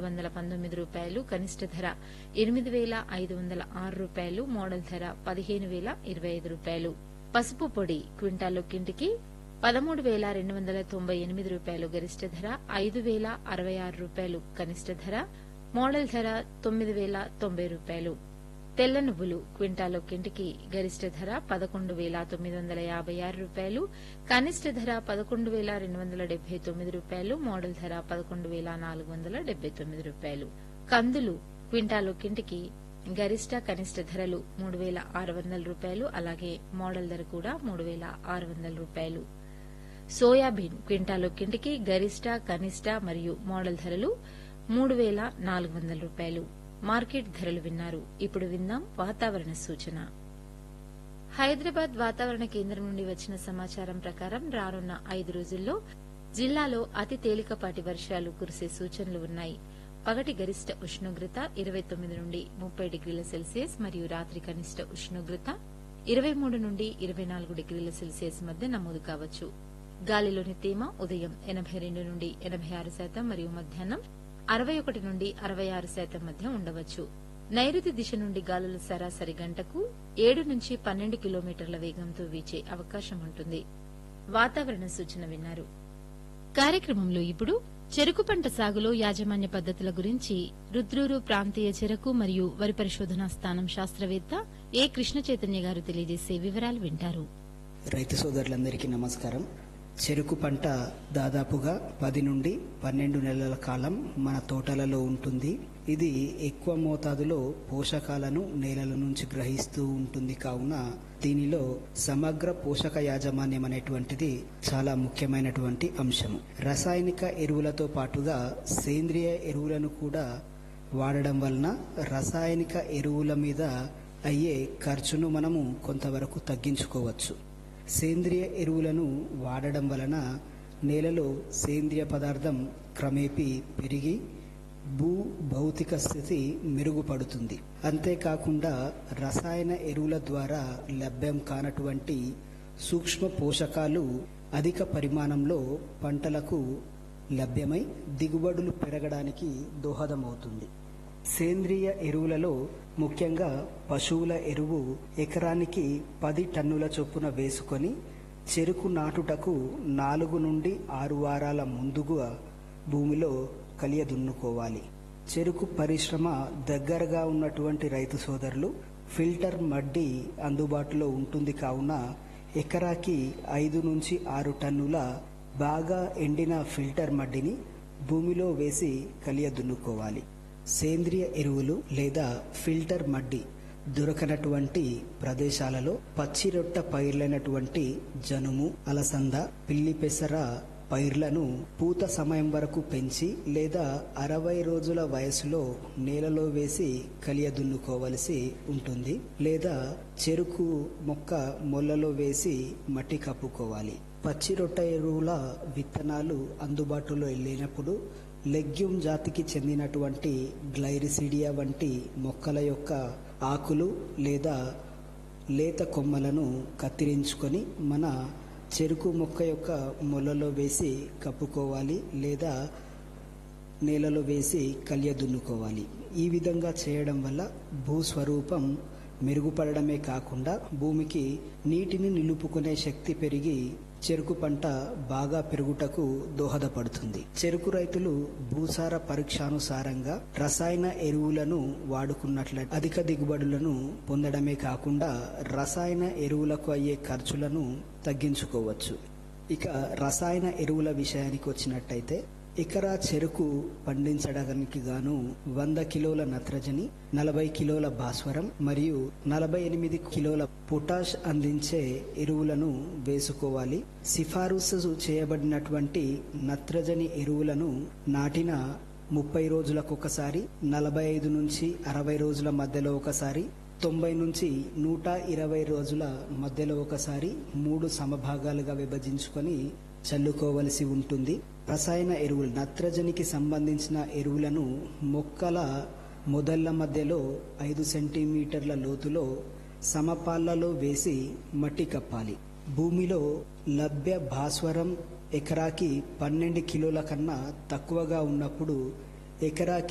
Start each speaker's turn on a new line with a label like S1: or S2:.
S1: మూడు వందల పంతొమ్మిది రూపాయలు కనిష్ట ధర ఎనిమిది వేల ఐదు వందల ఆరు రూపాయలు మోడల్ ధర పదిహేను వేల ఇరవై ఐదు రూపాయలు పసుపు పొడి క్వింటాలు కింటికి పదమూడు వేల రెండు వందల తొంభై ఎనిమిది రూపాయలు గరిష్ట ధర ఐదు వేల అరవై ఆరు రూపాయలు కనిష్ట ధర మోడల్ ధర తొమ్మిది వేల తొంభై రూపాయలు తెల్ల నువ్వులు క్వింటాలు కింటికి గరిష్ట ధర పదకొండు వేల తొమ్మిది వందల యాభై ఆరు రూపాయలు కనిష్ట ధర పదకొండు వేల రెండు వందల డెబ్బై తొమ్మిది రూపాయలు మోడల్ ధర పదకొండు వేల నాలుగు వందల డెబ్బై తొమ్మిది రూపాయలు కందులు క్వింటాలు కింటికి గరిష్ట కనిష్ట ధరలు మూడు వేల ఆరు వందల రూపాయలు అలాగే మోడల్ ధర కూడా మూడు వేల ఆరు వందల రూపాయలు సోయాబీన్ క్వింటాలు కింటికి గరిష్ట కనిష్ట మరియు మోడల్ ధరలు మూడు వేల నాలుగు వందల రూపాయలు మార్కెట్ ధరలు విన్నారు ఇప్పుడు విందాం వాతావరణ సూచన హైదరాబాద్ వాతావరణ కేంద్రం నుండి వచ్చిన సమాచారం ప్రకారం రానున్న ఐదు రోజుల్లో జిల్లాలో అతి తేలికపాటి వర్షాలు కురిసే సూచనలు ఉన్నాయి పగటి గరిష్ట ఉష్ణోగ్రత ఇరవై తొమ్మిది నుండి ముప్పై డిగ్రీల సెల్సియస్ మరియు రాత్రి కనిష్ట ఉష్ణోగ్రత ఇరవై మూడు నుండి ఇరవై నాలుగు డిగ్రీల సెల్సియస్ మధ్య నమోదు కావచ్చు గాలిలోని తేమ ఉదయం ఎనభై రెండు నుండి ఎనభై ఆరు శాతం మరియు మధ్యాహ్నం అరవై ఒకటి నుండి అరవై ఆరు శాతం మధ్య ఉండవచ్చు నైరుతి దిశ నుండి గాలులు సరాసరి గంటకు ఏడు నుంచి పన్నెండు కిలోమీటర్ల వేగంతో వీచే అవకాశం ఉంటుంది వాతావరణ సూచన విన్నారు కార్యక్రమంలో ఇప్పుడు చెరుకు పంట సాగులో యాజమాన్య పద్ధతుల గురించి రుద్రూరు ప్రాంతీయ చెరకు మరియు వరి పరిశోధనా స్థానం శాస్త్రవేత్త ఏ కృష్ణ చైతన్య గారు తెలియజేసే వివరాలు వింటారు
S2: రైతు సోదరులందరికీ నమస్కారం చెరుకు పంట దాదాపుగా పది నుండి పన్నెండు నెలల కాలం మన తోటలలో ఉంటుంది ఇది ఎక్కువ మోతాదులో పోషకాలను నేలల నుంచి గ్రహిస్తూ ఉంటుంది కావున దీనిలో సమగ్ర పోషక యాజమాన్యం అనేటువంటిది చాలా ముఖ్యమైనటువంటి అంశము రసాయనిక ఎరువులతో పాటుగా సేంద్రియ ఎరువులను కూడా వాడడం వలన రసాయనిక ఎరువుల మీద అయ్యే ఖర్చును మనము కొంతవరకు తగ్గించుకోవచ్చు సేంద్రియ ఎరువులను వాడడం వలన నేలలో సేంద్రియ పదార్థం క్రమేపీ పెరిగి భూ భౌతిక స్థితి మెరుగుపడుతుంది అంతేకాకుండా రసాయన ఎరువుల ద్వారా లభ్యం కానటువంటి సూక్ష్మ పోషకాలు అధిక పరిమాణంలో పంటలకు లభ్యమై దిగుబడులు పెరగడానికి దోహదమవుతుంది సేంద్రియ ఎరువులలో ముఖ్యంగా పశువుల ఎరువు ఎకరానికి పది టన్నుల చొప్పున వేసుకొని చెరుకు నాటుటకు నాలుగు నుండి ఆరు వారాల ముందుగా భూమిలో కలియ దున్నుకోవాలి చెరుకు పరిశ్రమ దగ్గరగా ఉన్నటువంటి రైతు సోదరులు ఫిల్టర్ మడ్డి అందుబాటులో ఉంటుంది కావున ఎకరాకి ఐదు నుంచి ఆరు టన్నుల బాగా ఎండిన ఫిల్టర్ మడ్డిని భూమిలో వేసి కలియ దున్నుకోవాలి సేంద్రియ ఎరువులు లేదా ఫిల్టర్ మడ్డి దొరకనటువంటి ప్రదేశాలలో పచ్చిరొట్ట పైర్లైనటువంటి జనుము అలసంద పిల్లి పెసర పైర్లను పూత సమయం వరకు పెంచి లేదా అరవై రోజుల వయసులో నేలలో వేసి కలియ దున్నుకోవలసి ఉంటుంది లేదా చెరుకు మొక్క మొల్లలో వేసి మట్టి కప్పుకోవాలి పచ్చి రొట్ట ఎరువుల విత్తనాలు అందుబాటులో లేనప్పుడు లెగ్యూమ్ జాతికి చెందినటువంటి గ్లైరిసిడియా వంటి మొక్కల యొక్క ఆకులు లేదా లేత కొమ్మలను కత్తిరించుకొని మన చెరుకు మొక్క యొక్క మొలలో వేసి కప్పుకోవాలి లేదా నేలలో వేసి కలియ దున్నుకోవాలి ఈ విధంగా చేయడం వల్ల భూస్వరూపం మెరుగుపడడమే కాకుండా భూమికి నీటిని నిలుపుకునే శక్తి పెరిగి చెరుకు పంట బాగా పెరుగుటకు దోహదపడుతుంది చెరుకు రైతులు భూసార పరీక్షానుసారంగా రసాయన ఎరువులను వాడుకున్నట్ల అధిక దిగుబడులను పొందడమే కాకుండా రసాయన ఎరువులకు అయ్యే ఖర్చులను తగ్గించుకోవచ్చు ఇక రసాయన ఎరువుల విషయానికి వచ్చినట్టయితే ఎకరా చెరుకు పండించడానికి గాను వంద కిలోల నత్రజని నలభై కిలోల భాస్వరం మరియు నలభై ఎనిమిది కిలోల పొటాష్ అందించే ఎరువులను వేసుకోవాలి సిఫారసు చేయబడినటువంటి నత్రజని ఎరువులను నాటిన ముప్పై రోజులకు ఒకసారి నలభై ఐదు నుంచి అరవై రోజుల మధ్యలో ఒకసారి తొంభై నుంచి నూట ఇరవై రోజుల మధ్యలో ఒకసారి మూడు సమభాగాలుగా విభజించుకొని చల్లుకోవలసి ఉంటుంది రసాయన ఎరువులు నత్రజనికి సంబంధించిన ఎరువులను మొక్కల మొదళ్ల మధ్యలో ఐదు సెంటీమీటర్ల లోతులో సమపాళ్లలో వేసి మట్టి కప్పాలి భూమిలో లభ్య భాస్వరం ఎకరాకి పన్నెండు కిలోల కన్నా తక్కువగా ఉన్నప్పుడు ఎకరాకి